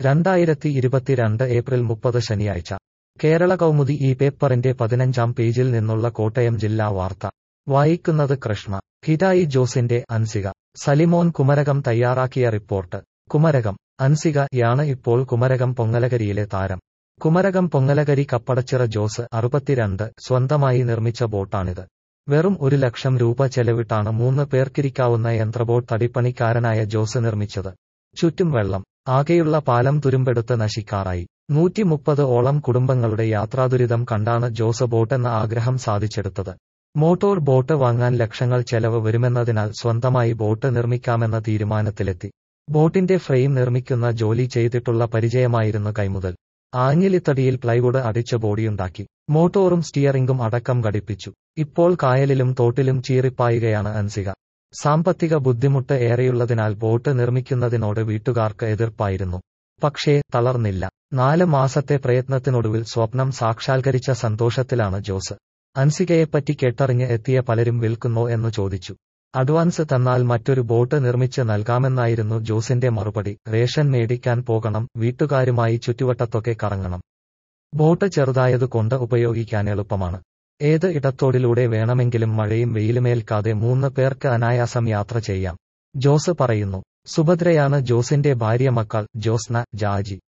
രണ്ടായിരത്തി ഇരുപത്തിരണ്ട് ഏപ്രിൽ മുപ്പത് ശനിയാഴ്ച കേരള കൗമുദി ഈ പേപ്പറിന്റെ പതിനഞ്ചാം പേജിൽ നിന്നുള്ള കോട്ടയം ജില്ലാ വാർത്ത വായിക്കുന്നത് കൃഷ്ണ ഹിരായി ജോസിന്റെ അൻസിക സലിമോൻ കുമരകം തയ്യാറാക്കിയ റിപ്പോർട്ട് കുമരകം അൻസിക യാണ് ഇപ്പോൾ കുമരകം പൊങ്ങലകരിയിലെ താരം കുമരകം പൊങ്ങലകരി കപ്പടച്ചിറ ജോസ് അറുപത്തിരണ്ട് സ്വന്തമായി നിർമ്മിച്ച ബോട്ടാണിത് വെറും ഒരു ലക്ഷം രൂപ ചെലവിട്ടാണ് മൂന്ന് പേർക്കിരിക്കാവുന്ന യന്ത്രബോട്ട് തടിപ്പണിക്കാരനായ ജോസ് നിർമ്മിച്ചത് ചുറ്റും വെള്ളം ആകെയുള്ള പാലം തുരുമ്പെടുത്ത് നശിക്കാറായി നൂറ്റി മുപ്പത് ഓളം കുടുംബങ്ങളുടെ യാത്രാദുരിതം കണ്ടാണ് ജോസ് ബോട്ടെന്ന ആഗ്രഹം സാധിച്ചെടുത്തത് മോട്ടോർ ബോട്ട് വാങ്ങാൻ ലക്ഷങ്ങൾ ചെലവ് വരുമെന്നതിനാൽ സ്വന്തമായി ബോട്ട് നിർമ്മിക്കാമെന്ന തീരുമാനത്തിലെത്തി ബോട്ടിന്റെ ഫ്രെയിം നിർമ്മിക്കുന്ന ജോലി ചെയ്തിട്ടുള്ള പരിചയമായിരുന്നു കൈമുതൽ ആഞ്ഞിലിത്തടിയിൽ പ്ലൈവുഡ് അടിച്ച ബോഡിയുണ്ടാക്കി മോട്ടോറും സ്റ്റിയറിംഗും അടക്കം ഘടിപ്പിച്ചു ഇപ്പോൾ കായലിലും തോട്ടിലും ചീറിപ്പായുകയാണ് അൻസിക സാമ്പത്തിക ബുദ്ധിമുട്ട് ഏറെയുള്ളതിനാൽ ബോട്ട് നിർമ്മിക്കുന്നതിനോട് വീട്ടുകാർക്ക് എതിർപ്പായിരുന്നു പക്ഷേ തളർന്നില്ല നാല് മാസത്തെ പ്രയത്നത്തിനൊടുവിൽ സ്വപ്നം സാക്ഷാത്കരിച്ച സന്തോഷത്തിലാണ് ജോസ് അൻസികയെപ്പറ്റി കേട്ടറിഞ്ഞ് എത്തിയ പലരും വിൽക്കുന്നോ എന്ന് ചോദിച്ചു അഡ്വാൻസ് തന്നാൽ മറ്റൊരു ബോട്ട് നിർമ്മിച്ച് നൽകാമെന്നായിരുന്നു ജോസിന്റെ മറുപടി റേഷൻ മേടിക്കാൻ പോകണം വീട്ടുകാരുമായി ചുറ്റുവട്ടത്തൊക്കെ കറങ്ങണം ബോട്ട് ചെറുതായതുകൊണ്ട് ഉപയോഗിക്കാൻ എളുപ്പമാണ് ഏത് ഇടത്തോടിലൂടെ വേണമെങ്കിലും മഴയും വെയിലുമേൽക്കാതെ മൂന്ന് പേർക്ക് അനായാസം യാത്ര ചെയ്യാം ജോസ് പറയുന്നു സുഭദ്രയാണ് ജോസിന്റെ ഭാര്യ മക്കൾ ജോസ്ന ജാജി